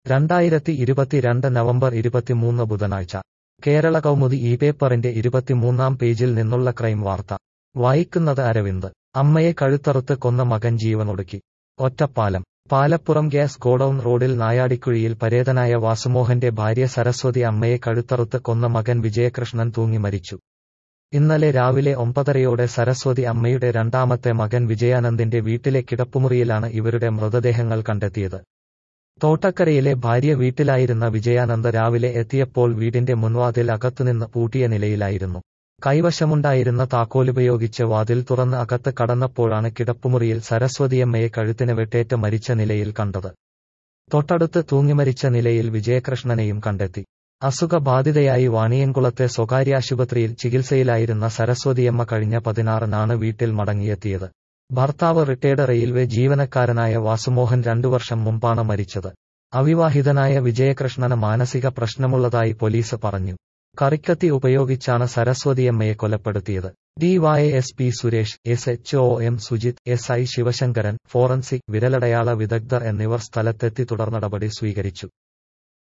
രണ്ടായിരത്തി ഇരുപത്തിരണ്ട് നവംബർ ഇരുപത്തിമൂന്ന് ബുധനാഴ്ച കേരള കൗമുദി ഈ പേപ്പറിന്റെ ഇരുപത്തിമൂന്നാം പേജിൽ നിന്നുള്ള ക്രൈം വാർത്ത വായിക്കുന്നത് അരവിന്ദ് അമ്മയെ കഴുത്തറുത്ത് കൊന്ന മകൻ ജീവനൊടുക്കി ഒറ്റപ്പാലം പാലപ്പുറം ഗ്യാസ് ഗോഡൌൺ റോഡിൽ നായാടിക്കുഴിയിൽ പരേതനായ വാസുമോഹന്റെ ഭാര്യ സരസ്വതി അമ്മയെ കഴുത്തറുത്ത് കൊന്ന മകൻ വിജയകൃഷ്ണൻ തൂങ്ങി മരിച്ചു ഇന്നലെ രാവിലെ ഒമ്പതരയോടെ സരസ്വതി അമ്മയുടെ രണ്ടാമത്തെ മകൻ വിജയാനന്ദിന്റെ വീട്ടിലെ കിടപ്പുമുറിയിലാണ് ഇവരുടെ മൃതദേഹങ്ങൾ കണ്ടെത്തിയത് തോട്ടക്കരയിലെ ഭാര്യ വീട്ടിലായിരുന്ന വിജയാനന്ദ് രാവിലെ എത്തിയപ്പോൾ വീടിന്റെ മുൻവാതിൽ അകത്തുനിന്ന് പൂട്ടിയ നിലയിലായിരുന്നു കൈവശമുണ്ടായിരുന്ന താക്കോലുപയോഗിച്ച് വാതിൽ തുറന്ന് അകത്ത് കടന്നപ്പോഴാണ് കിടപ്പുമുറിയിൽ സരസ്വതിയമ്മയെ കഴുത്തിന് വെട്ടേറ്റ് മരിച്ച നിലയിൽ കണ്ടത് തൊട്ടടുത്ത് തൂങ്ങിമരിച്ച നിലയിൽ വിജയകൃഷ്ണനെയും കണ്ടെത്തി അസുഖബാധിതയായി വാണിയൻകുളത്തെ സ്വകാര്യാശുപത്രിയിൽ ചികിത്സയിലായിരുന്ന സരസ്വതിയമ്മ കഴിഞ്ഞ പതിനാറിനാണ് വീട്ടിൽ മടങ്ങിയെത്തിയത് ഭർത്താവ് റിട്ടയർഡ് റെയിൽവേ ജീവനക്കാരനായ വാസുമോഹൻ രണ്ടു വർഷം മുമ്പാണ് മരിച്ചത് അവിവാഹിതനായ വിജയകൃഷ്ണന് മാനസിക പ്രശ്നമുള്ളതായി പോലീസ് പറഞ്ഞു കറിക്കത്തി ഉപയോഗിച്ചാണ് സരസ്വതിയമ്മയെ കൊലപ്പെടുത്തിയത് DYSP Suresh S H O M Sujith S I Sivasankaran forensic വിരലടയാള വിദഗ്ധർ എന്നിവർ സ്ഥലത്തെത്തി തുടർനടപടി സ്വീകരിച്ചു